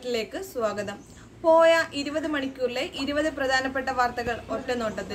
അലർട്ടിലേക്ക് സ്വാഗതം പോയ ഇരുപത് മണിക്കൂറിലെ ഇരുപത് പ്രധാനപ്പെട്ട വാർത്തകൾ ഒറ്റനോട്ടത്തിൽ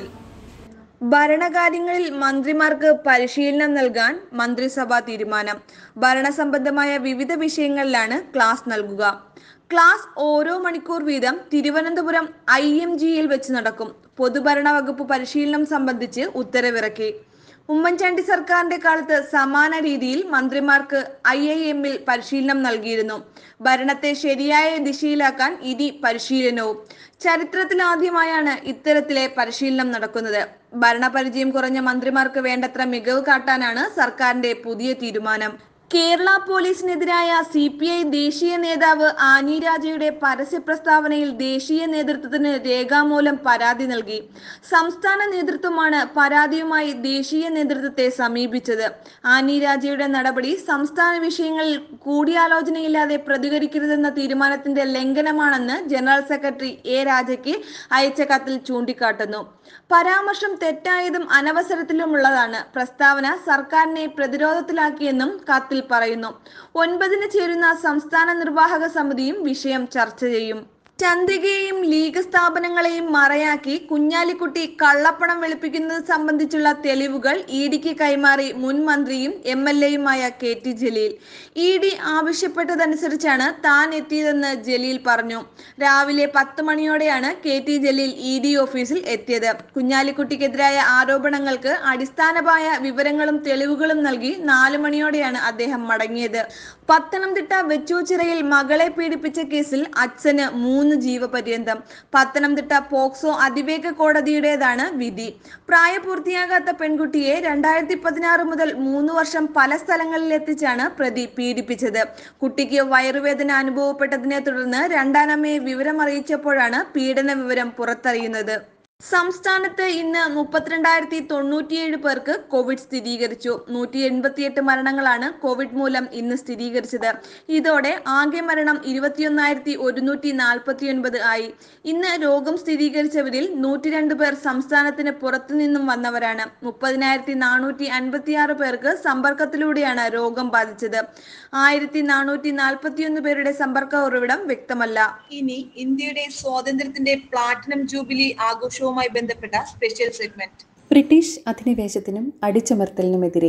ഭരണകാര്യങ്ങളിൽ മന്ത്രിമാർക്ക് പരിശീലനം നൽകാൻ മന്ത്രിസഭാ തീരുമാനം ഭരണസംബന്ധമായ വിവിധ വിഷയങ്ങളിലാണ് ക്ലാസ് നൽകുക ക്ലാസ് ഓരോ മണിക്കൂർ വീതം തിരുവനന്തപുരം ഐ എം ജിയിൽ വെച്ച് നടക്കും പൊതുഭരണ വകുപ്പ് പരിശീലനം സംബന്ധിച്ച് ഉത്തരവിറക്കി ഉമ്മൻചാണ്ടി സർക്കാരിന്റെ കാലത്ത് സമാന രീതിയിൽ മന്ത്രിമാർക്ക് ഐ ഐ എമ്മിൽ പരിശീലനം നൽകിയിരുന്നു ഭരണത്തെ ശരിയായ ദിശയിലാക്കാൻ ഇനി പരിശീലനവും ചരിത്രത്തിലാദ്യമായാണ് ഇത്തരത്തിലെ പരിശീലനം നടക്കുന്നത് ഭരണപരിചയം കുറഞ്ഞ മന്ത്രിമാർക്ക് വേണ്ടത്ര മികവ് കാട്ടാനാണ് സർക്കാരിന്റെ പുതിയ തീരുമാനം കേരള പോലീസിനെതിരായ സി പി ഐ ദേശീയ നേതാവ് ആനി രാജയുടെ പരസ്യ പ്രസ്താവനയിൽ ദേശീയ നേതൃത്വത്തിന് രേഖാമൂലം പരാതി നൽകി സംസ്ഥാന നേതൃത്വമാണ് പരാതിയുമായി ദേശീയ നേതൃത്വത്തെ സമീപിച്ചത് ആനി രാജയുടെ നടപടി സംസ്ഥാന വിഷയങ്ങളിൽ കൂടിയാലോചനയില്ലാതെ പ്രതികരിക്കരുതെന്ന തീരുമാനത്തിന്റെ ലംഘനമാണെന്ന് ജനറൽ സെക്രട്ടറി എ രാജയ്ക്ക് അയച്ച കത്തിൽ ചൂണ്ടിക്കാട്ടുന്നു പരാമർശം തെറ്റായതും അനവസരത്തിലുമുള്ളതാണ് പ്രസ്താവന സർക്കാരിനെ പ്രതിരോധത്തിലാക്കിയെന്നും കത്തിൽ പറയുന്നു ഒൻപതിന് ചേരുന്ന സംസ്ഥാന നിർവാഹക സമിതിയും വിഷയം ചർച്ച ചെയ്യും ചന്ദ്രികയെയും ലീഗ് സ്ഥാപനങ്ങളെയും മറയാക്കി കുഞ്ഞാലിക്കുട്ടി കള്ളപ്പണം വെളുപ്പിക്കുന്നത് സംബന്ധിച്ചുള്ള തെളിവുകൾ ഇ ഡിക്ക് കൈമാറി മുൻ മന്ത്രിയും എം എൽ എയുമായ K T Jaleel E D ആവശ്യപ്പെട്ടതനുസരിച്ചാണ് താൻ എത്തിയതെന്ന് ജലീൽ പറഞ്ഞു രാവിലെ പത്ത് മണിയോടെയാണ് K T Jaleel E D ഓഫീസിൽ എത്തിയത് കുഞ്ഞാലിക്കുട്ടിക്കെതിരായ ആരോപണങ്ങൾക്ക് അടിസ്ഥാനമായ വിവരങ്ങളും തെളിവുകളും നൽകി നാല് മണിയോടെയാണ് അദ്ദേഹം മടങ്ങിയത് പത്തനംതിട്ട വെച്ചൂച്ചിറയിൽ മകളെ പീഡിപ്പിച്ച കേസിൽ അച്ഛന് മൂന്ന് ജീവപര്യന്തം പത്തനംതിട്ട പോക്സോ അതിവേഗ കോടതിയുടേതാണ് വിധി പ്രായപൂർത്തിയാകാത്ത പെൺകുട്ടിയെ രണ്ടായിരത്തി പതിനാറ് മുതൽ മൂന്ന് വർഷം പല സ്ഥലങ്ങളിൽ എത്തിച്ചാണ് പ്രതി പീഡിപ്പിച്ചത് കുട്ടിക്ക് വയറുവേദന അനുഭവപ്പെട്ടതിനെ തുടർന്ന് രണ്ടാനമ്മയെ വിവരം അറിയിച്ചപ്പോഴാണ് പീഡന വിവരം പുറത്തറിയുന്നത് സംസ്ഥാനത്ത് ഇന്ന് മുപ്പത്തിരണ്ടായിരത്തി തൊണ്ണൂറ്റിയേഴ് പേർക്ക് കോവിഡ് സ്ഥിരീകരിച്ചു നൂറ്റി എൺപത്തിയെട്ട് മരണങ്ങളാണ് കോവിഡ് മൂലം ഇന്ന് സ്ഥിരീകരിച്ചത് ഇതോടെ ആകെ മരണം ഇരുപത്തിയൊന്നായിരത്തി ഒരുന്നൂറ്റി നാൽപ്പത്തിയൊൻപത് ആയി ഇന്ന് രോഗം സ്ഥിരീകരിച്ചവരിൽ നൂറ്റി രണ്ട് പേർ സംസ്ഥാനത്തിന് പുറത്തുനിന്നും വന്നവരാണ് മുപ്പതിനായിരത്തി നാനൂറ്റി അൻപത്തിയാറ് പേർക്ക് സമ്പർക്കത്തിലൂടെയാണ് രോഗം ബാധിച്ചത് ആയിരത്തി നാനൂറ്റി നാൽപ്പത്തിയൊന്ന് പേരുടെ സമ്പർക്ക ഉറവിടം വ്യക്തമല്ല ഇനി ഇന്ത്യയുടെ സ്വാതന്ത്ര്യത്തിന്റെ പ്ലാറ്റിനം ജൂബിലി ആഘോഷവുമായി ബന്ധപ്പെട്ട സ്പെഷ്യൽ സെഗ്മെന്റ് ബ്രിട്ടീഷ് അധിനിവേശത്തിനും അടിച്ചമർത്തലിനുമെതിരെ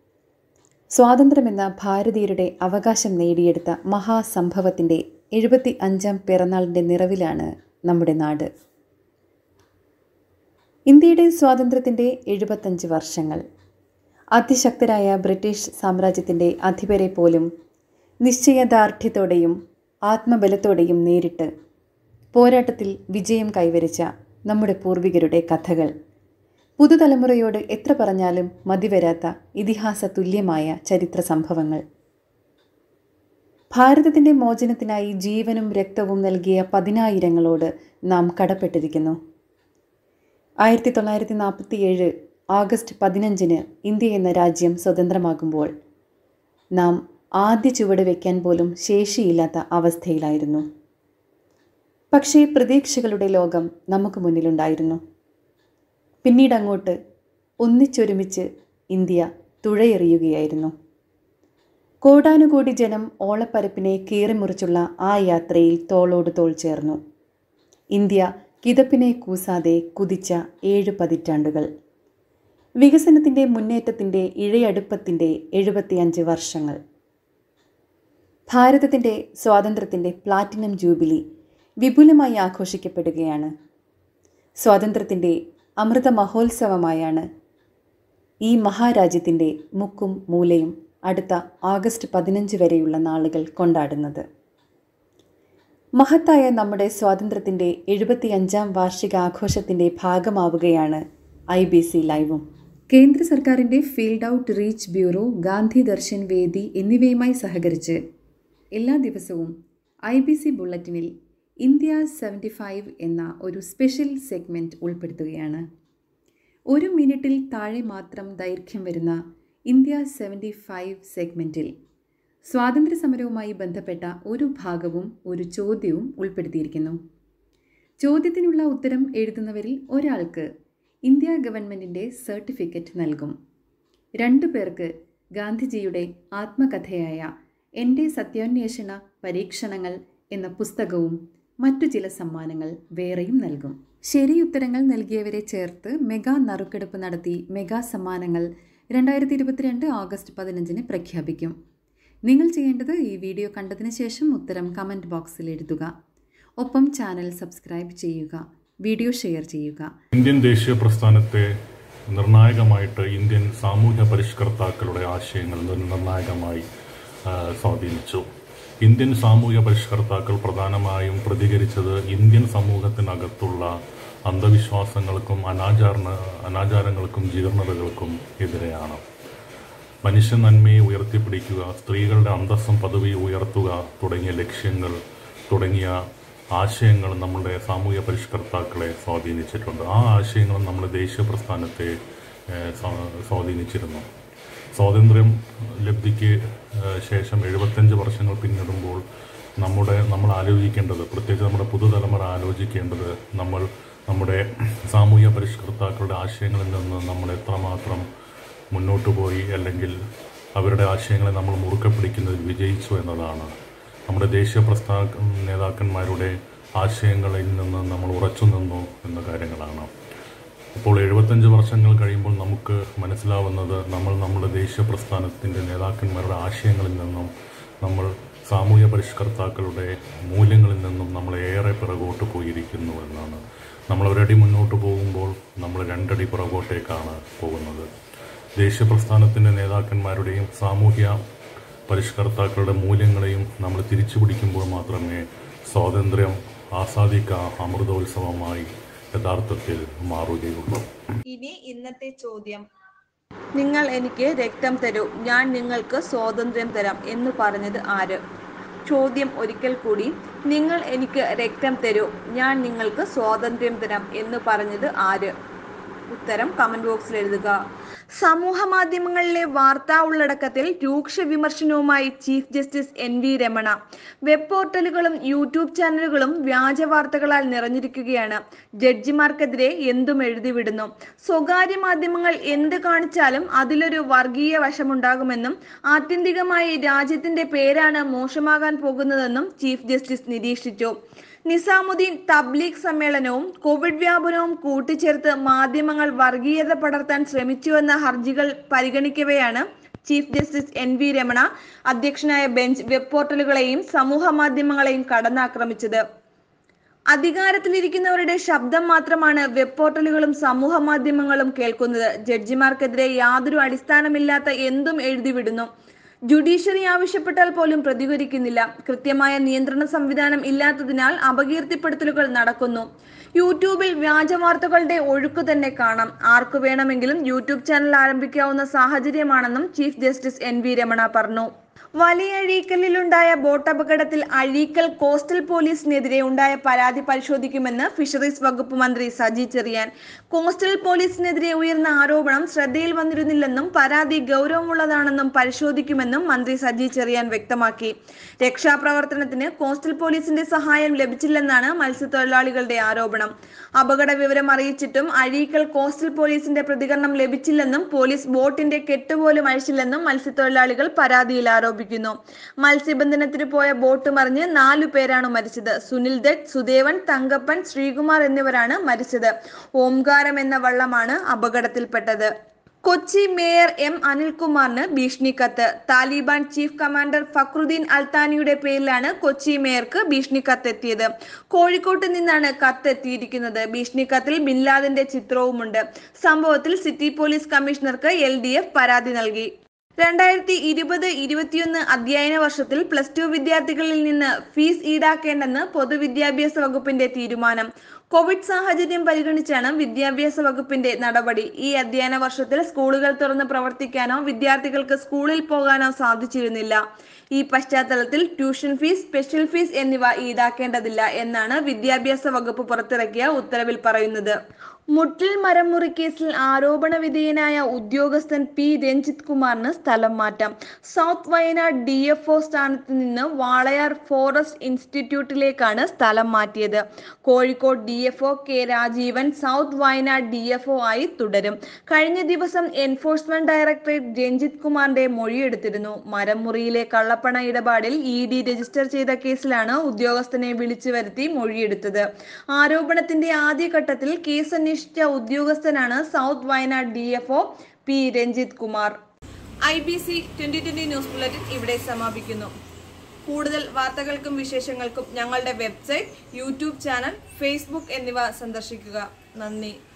സ്വാതന്ത്ര്യമെന്ന ഭാരതീയരുടെ അവകാശം നേടിയെടുത്ത മഹാസംഭവത്തിൻ്റെ എഴുപത്തി അഞ്ചാം പിറന്നാളിൻ്റെ നിറവിലാണ് നമ്മുടെ നാട് ഇന്ത്യയുടെ സ്വാതന്ത്ര്യത്തിൻ്റെ എഴുപത്തഞ്ച് വർഷങ്ങൾ അതിശക്തരായ ബ്രിട്ടീഷ് സാമ്രാജ്യത്തിൻ്റെ അധിപരെ പോലും നിശ്ചയദാർഢ്യത്തോടെയും ആത്മബലത്തോടെയും നേരിട്ട് പോരാട്ടത്തിൽ വിജയം കൈവരിച്ച നമ്മുടെ പൂർവികരുടെ കഥകൾ പുതുതലമുറയോട് എത്ര പറഞ്ഞാലും മതിവരാത്ത ഇതിഹാസ തുല്യമായ ചരിത്ര സംഭവങ്ങൾ ഭാരതത്തിൻ്റെ മോചനത്തിനായി ജീവനും രക്തവും നൽകിയ പതിനായിരങ്ങളോട് നാം കടപ്പെട്ടിരിക്കുന്നു ആയിരത്തി തൊള്ളായിരത്തി നാൽപ്പത്തിയേഴ് ആഗസ്റ്റ് പതിനഞ്ചിന് ഇന്ത്യ എന്ന രാജ്യം സ്വതന്ത്രമാകുമ്പോൾ നാം ആദ്യ ചുവട് വയ്ക്കാൻ പോലും ശേഷിയില്ലാത്ത അവസ്ഥയിലായിരുന്നു പക്ഷേ പ്രതീക്ഷകളുടെ ലോകം നമുക്ക് മുന്നിലുണ്ടായിരുന്നു പിന്നീട് അങ്ങോട്ട് ഒന്നിച്ചൊരുമിച്ച് ഇന്ത്യ തുഴയെറിയുകയായിരുന്നു കോടാനുകോടി ജനം ഓളപ്പരപ്പിനെ കീറിമുറിച്ചുള്ള ആ യാത്രയിൽ തോളോട് തോൾ ചേർന്നു ഇന്ത്യ കിതപ്പിനെ കൂസാതെ കുതിച്ച ഏഴ് പതിറ്റാണ്ടുകൾ വികസനത്തിൻ്റെ മുന്നേറ്റത്തിൻ്റെ ഇഴയടുപ്പത്തിൻ്റെ എഴുപത്തിയഞ്ച് വർഷങ്ങൾ ഭാരതത്തിൻ്റെ സ്വാതന്ത്ര്യത്തിൻ്റെ പ്ലാറ്റിനം ജൂബിലി വിപുലമായി ആഘോഷിക്കപ്പെടുകയാണ് സ്വാതന്ത്ര്യത്തിൻ്റെ അമൃത മഹോത്സവമായാണ് ഈ മഹാരാജ്യത്തിൻ്റെ മുക്കും മൂലയും അടുത്ത ആഗസ്റ്റ് പതിനഞ്ച് വരെയുള്ള നാളുകൾ കൊണ്ടാടുന്നത് മഹത്തായ നമ്മുടെ സ്വാതന്ത്ര്യത്തിൻ്റെ എഴുപത്തിയഞ്ചാം വാർഷികാഘോഷത്തിൻ്റെ ഭാഗമാവുകയാണ് ഐ ബി സി ലൈവും കേന്ദ്ര സർക്കാരിൻ്റെ field outreach bureau Gandhi Darshan വേദി എന്നിവയുമായി സഹകരിച്ച് എല്ലാ ദിവസവും ഐ ബി സി ബുള്ളറ്റിനിൽ ഇന്ത്യ സെവൻറ്റി ഫൈവ് എന്ന ഒരു സ്പെഷ്യൽ സെഗ്മെൻറ്റ് ഉൾപ്പെടുത്തുകയാണ് ഒരു മിനിറ്റിൽ താഴെ മാത്രം ദൈർഘ്യം വരുന്ന ഇന്ത്യ സെവൻറ്റി ഫൈവ് സെഗ്മെൻറ്റിൽ സ്വാതന്ത്ര്യ സമരവുമായി ബന്ധപ്പെട്ട ഒരു ഭാഗവും ഒരു ചോദ്യവും ഉൾപ്പെടുത്തിയിരിക്കുന്നു ചോദ്യത്തിനുള്ള ഉത്തരം എഴുതുന്നവരിൽ ഒരാൾക്ക് ഇന്ത്യ ഗവൺമെൻറ്റിൻ്റെ സർട്ടിഫിക്കറ്റ് നൽകും രണ്ടു പേർക്ക് ഗാന്ധിജിയുടെ ആത്മകഥയായ എൻ്റെ സത്യാന്വേഷണ പരീക്ഷണങ്ങൾ എന്ന പുസ്തകവും മറ്റു ചില സമ്മാനങ്ങൾ വേറെയും നൽകും ശരി ഉത്തരങ്ങൾ നൽകിയവരെ ചേർത്ത് മെഗാ നറുക്കെടുപ്പ് നടത്തി മെഗാ സമ്മാനങ്ങൾ രണ്ടായിരത്തി ഇരുപത്തിരണ്ട് ഓഗസ്റ്റ് പതിനഞ്ചിന് പ്രഖ്യാപിക്കും നിങ്ങൾ ചെയ്യേണ്ടത് ഈ വീഡിയോ കണ്ടതിന് ശേഷം ഉത്തരം കമൻറ്റ് ബോക്സിൽ എഴുതുക ഒപ്പം ചാനൽ സബ്സ്ക്രൈബ് ചെയ്യുക വീഡിയോ ഷെയർ ചെയ്യുക ഇന്ത്യൻ ദേശീയ പ്രസ്ഥാനത്തെ നിർണായകമായിട്ട് ഇന്ത്യൻ സാമൂഹ്യ പരിഷ്കർത്താക്കളുടെ ആശയങ്ങൾ നിർണായകമായി ആ, സ്വാധീനിച്ചു ഇന്ത്യൻ സാമൂഹ്യ പരിഷ്കർത്താക്കൾ പ്രധാനമായും പ്രതികരിച്ചത് ഇന്ത്യൻ സമൂഹത്തിനകത്തുള്ള അന്ധവിശ്വാസങ്ങൾക്കും അനാചാര അനാചാരങ്ങൾക്കും ജീർണതകൾക്കും എതിരെയാണ് മനുഷ്യ നന്മയെ ഉയർത്തിപ്പിടിക്കുക സ്ത്രീകളുടെ അന്തസ്സും പദവി ഉയർത്തുക തുടങ്ങിയ ലക്ഷ്യങ്ങൾ തുടങ്ങിയ ആശയങ്ങൾ നമ്മുടെ സാമൂഹ്യ പരിഷ്കർത്താക്കളെ സ്വാധീനിച്ചിട്ടുണ്ട് ആ ആശയങ്ങൾ നമ്മുടെ ദേശീയ പ്രസ്ഥാനത്തെ ഏഹ്, സ്വാ- സ്വാധീനിച്ചിരുന്നു സ്വാതന്ത്ര്യം ലബ്ധിക്ക് ഏഹ്, ശേഷം എഴുപത്തഞ്ച് വർഷങ്ങൾ പിന്നിടുമ്പോൾ നമ്മുടെ നമ്മൾ ആലോചിക്കേണ്ടത് പ്രത്യേകിച്ച് നമ്മുടെ പുതുതലമുറ ആലോചിക്കേണ്ടത് നമ്മൾ നമ്മുടെ സാമൂഹ്യ പരിഷ്കർത്താക്കളുടെ ആശയങ്ങളിൽ നിന്ന് നമ്മൾ എത്രമാത്രം മുന്നോട്ട് പോയി അല്ലെങ്കിൽ അവരുടെ ആശയങ്ങളെ നമ്മൾ മുറുക്കെ പിടിക്കുന്നതിൽ വിജയിച്ചു എന്നതാണ് നമ്മുടെ ദേശീയ പ്രസ്ഥാന നേതാക്കന്മാരുടെ ആശയങ്ങളിൽ നിന്ന് നമ്മൾ ഉറച്ചു നിന്നു എന്ന കാര്യങ്ങളാണ് ഇപ്പോൾ എഴുപത്തഞ്ച് വർഷങ്ങൾ കഴിയുമ്പോൾ നമുക്ക് മനസ്സിലാവുന്നത് നമ്മൾ നമ്മുടെ ദേശീയ പ്രസ്ഥാനത്തിൻ്റെ നേതാക്കന്മാരുടെ ആശയങ്ങളിൽ നിന്നും നമ്മൾ സാമൂഹ്യ പരിഷ്കർത്താക്കളുടെ മൂല്യങ്ങളിൽ നിന്നും നമ്മൾ ഏറെ പിറകോട്ട് പോയിരിക്കുന്നു എന്നാണ് നമ്മൾ ഒരടി മുന്നോട്ട് പോകുമ്പോൾ നമ്മൾ രണ്ടടി പിറകോട്ടേക്കാണ് പോകുന്നത് ദേശീയ പ്രസ്ഥാനത്തിൻ്റെ നേതാക്കന്മാരുടെയും സാമൂഹ്യ പരിഷ്കർത്താക്കളുടെ മൂല്യങ്ങളെയും നമ്മൾ തിരിച്ചു പിടിക്കുമ്പോൾ മാത്രമേ സ്വാതന്ത്ര്യം ആസാദിക്ക അമൃതോത്സവമായി യഥാർത്ഥത്തിൽ മാറുകയുള്ളൂ ഇനി ഇന്നത്തെ ചോദ്യം നിങ്ങൾ എനിക്ക് രക്തം തരൂ ഞാൻ നിങ്ങൾക്ക് സ്വാതന്ത്ര്യം തരാം എന്ന് പറഞ്ഞത് ആര് ചോദ്യം ഒരിക്കൽ കൂടി നിങ്ങൾ എനിക്ക് രക്തം തരൂ ഞാൻ നിങ്ങൾക്ക് സ്വാതന്ത്ര്യം തരാം എന്ന് പറഞ്ഞത് ആര് ഉത്തരം കമന്റ് ബോക്സിൽ എഴുതുക സമൂഹ മാധ്യമങ്ങളിലെ വാർത്താ ഉള്ളടക്കത്തിൽ രൂക്ഷ വിമർശനവുമായി chief justice N V Ramana web പോർട്ടലുകളും യൂട്യൂബ് ചാനലുകളും വ്യാജ വാർത്തകളാൽ നിറഞ്ഞിരിക്കുകയാണ് ജഡ്ജിമാർക്കെതിരെ എന്തും എഴുതിവിടുന്നു സ്വകാര്യ മാധ്യമങ്ങൾ എന്ത് കാണിച്ചാലും അതിലൊരു വർഗീയ വശമുണ്ടാകുമെന്നും ആത്യന്തികമായി രാജ്യത്തിന്റെ പേരാണ് മോശമാകാൻ പോകുന്നതെന്നും ചീഫ് ജസ്റ്റിസ് നിരീക്ഷിച്ചു നിസാമുദ്ദീൻ തബ്ലീഗ് സമ്മേളനവും കോവിഡ് വ്യാപനവും കൂട്ടിച്ചേർത്ത് മാധ്യമങ്ങൾ വർഗീയത പടർത്താൻ ശ്രമിച്ചുവെന്ന ഹർജികൾ പരിഗണിക്കവെയാണ് chief justice N V Ramana അധ്യക്ഷനായ ബെഞ്ച് വെബ് പോർട്ടലുകളെയും സമൂഹ മാധ്യമങ്ങളെയും കടന്നാക്രമിച്ചത് അധികാരത്തിലിരിക്കുന്നവരുടെ ശബ്ദം മാത്രമാണ് വെബ് പോർട്ടലുകളും സമൂഹ മാധ്യമങ്ങളും കേൾക്കുന്നത് ജഡ്ജിമാർക്കെതിരെ യാതൊരു അടിസ്ഥാനമില്ലാത്ത എന്തും എഴുതിവിടുന്നു ജുഡീഷ്യറി ആവശ്യപ്പെട്ടാൽ പോലും പ്രതികരിക്കുന്നില്ല കൃത്യമായ നിയന്ത്രണ സംവിധാനം ഇല്ലാത്തതിനാൽ അപകീർത്തിപ്പെടുത്തലുകൾ നടക്കുന്നു യൂട്യൂബിൽ വ്യാജ വാർത്തകളുടെ ഒഴുക്ക് തന്നെ കാണാം ആർക്കു വേണമെങ്കിലും യൂട്യൂബ് ചാനൽ ആരംഭിക്കാവുന്ന സാഹചര്യമാണെന്നും chief justice N V Ramana പറഞ്ഞു വലിയ അഴീക്കലിലുണ്ടായ ബോട്ട് അപകടത്തിൽ അഴീക്കൽ കോസ്റ്റൽ പോലീസിനെതിരെ ഉണ്ടായ പരാതി പരിശോധിക്കുമെന്ന് ഫിഷറീസ് വകുപ്പ് മന്ത്രി സജി ചെറിയാൻ കോസ്റ്റൽ പോലീസിനെതിരെ ഉയർന്ന ആരോപണം ശ്രദ്ധയിൽ വന്നിരുന്നില്ലെന്നും പരാതി ഗൗരവമുള്ളതാണെന്നും പരിശോധിക്കുമെന്നും മന്ത്രി സജി ചെറിയാൻ വ്യക്തമാക്കി രക്ഷാപ്രവർത്തനത്തിന് കോസ്റ്റൽ പോലീസിന്റെ സഹായം ലഭിച്ചില്ലെന്നാണ് മത്സ്യത്തൊഴിലാളികളുടെ ആരോപണം അപകട വിവരം അറിയിച്ചിട്ടും അഴീക്കൽ കോസ്റ്റൽ പോലീസിന്റെ പ്രതികരണം ലഭിച്ചില്ലെന്നും പോലീസ് ബോട്ടിന്റെ കെട്ടുപോലും അഴിച്ചില്ലെന്നും മത്സ്യത്തൊഴിലാളികൾ പരാതിയിൽ ആരോപിക്കുന്നു മത്സ്യബന്ധനത്തിന് പോയ ബോട്ട് മറിഞ്ഞ് നാലു പേരാണ് മരിച്ചത് സുനിൽ ദത്ത് സുദേവൻ തങ്കപ്പൻ ശ്രീകുമാർ എന്നിവരാണ് മരിച്ചത് ഓംകാരം എന്ന വള്ളമാണ് അപകടത്തിൽപ്പെട്ടത് കൊച്ചി മേയർ എം അനിൽകുമാറിന് ഭീഷണി കത്ത് താലിബാൻ ചീഫ് കമാൻഡർ ഫക്രുദ്ദീൻ അൽത്താനിയുടെ പേരിലാണ് കൊച്ചി മേയർക്ക് ഭീഷണി കത്ത് എത്തിയത് കോഴിക്കോട്ട് നിന്നാണ് കത്ത് എത്തിയിരിക്കുന്നത് ഭീഷണി കത്തിൽ ബിൻ ലാദന്റെ ചിത്രവുമുണ്ട് സംഭവത്തിൽ സിറ്റി പോലീസ് കമ്മീഷണർക്ക് എൽ പരാതി നൽകി രണ്ടായിരത്തി ഇരുപത് ഇരുപത്തിയൊന്ന് അധ്യയന വർഷത്തിൽ പ്ലസ് ടു വിദ്യാർത്ഥികളിൽ നിന്ന് ഫീസ് ഈടാക്കേണ്ടെന്ന് പൊതുവിദ്യാഭ്യാസ വകുപ്പിന്റെ തീരുമാനം കോവിഡ് സാഹചര്യം പരിഗണിച്ചാണ് വിദ്യാഭ്യാസ വകുപ്പിന്റെ നടപടി ഈ അധ്യയന വർഷത്തിൽ സ്കൂളുകൾ തുറന്ന് പ്രവർത്തിക്കാനോ വിദ്യാർത്ഥികൾക്ക് സ്കൂളിൽ പോകാനോ സാധിച്ചിരുന്നില്ല ഈ പശ്ചാത്തലത്തിൽ ട്യൂഷൻ ഫീസ് സ്പെഷ്യൽ ഫീസ് എന്നിവ ഈടാക്കേണ്ടതില്ല എന്നാണ് വിദ്യാഭ്യാസ വകുപ്പ് പുറത്തിറക്കിയ ഉത്തരവിൽ പറയുന്നത് മുട്ടിൽ മരംമുറി കേസിൽ ആരോപണ വിധേയനായ ഉദ്യോഗസ്ഥൻ പി രഞ്ജിത് കുമാറിന് സ്ഥലം മാറ്റം south Wayanad D F O സ്ഥാനത്ത് നിന്ന് വാളയാർ ഫോറസ്റ്റ് ഇൻസ്റ്റിറ്റ്യൂട്ടിലേക്കാണ് സ്ഥലം മാറ്റിയത് Kozhikode D F O K Rajeevan south Wayanad D F O ആയി തുടരും കഴിഞ്ഞ ദിവസം എൻഫോഴ്സ്മെന്റ് ഡയറക്ടറേറ്റ് രഞ്ജിത് കുമാറിന്റെ മൊഴിയെടുത്തിരുന്നു മരംമുറിയിലെ കള്ളപ്പണ ഇടപാടിൽ ഇ ഡി രജിസ്റ്റർ ചെയ്ത കേസിലാണ് ഉദ്യോഗസ്ഥനെ വിളിച്ചു വരുത്തി മൊഴിയെടുത്തത് ആരോപണത്തിന്റെ ആദ്യഘട്ടത്തിൽ കേസ് അന്വേഷിച്ച ഉദ്യോഗസ്ഥനാണ് south Wayanad D F O P Ranjith Kumar I B C twenty twenty news bulletin ഇവിടെ സമാപിക്കുന്നു കൂടുതൽ വാർത്തകൾക്കും വിശേഷങ്ങൾക്കും ഞങ്ങളുടെ വെബ്സൈറ്റ് യൂട്യൂബ് ചാനൽ ഫേസ്ബുക്ക് എന്നിവ സന്ദർശിക്കുക നന്ദി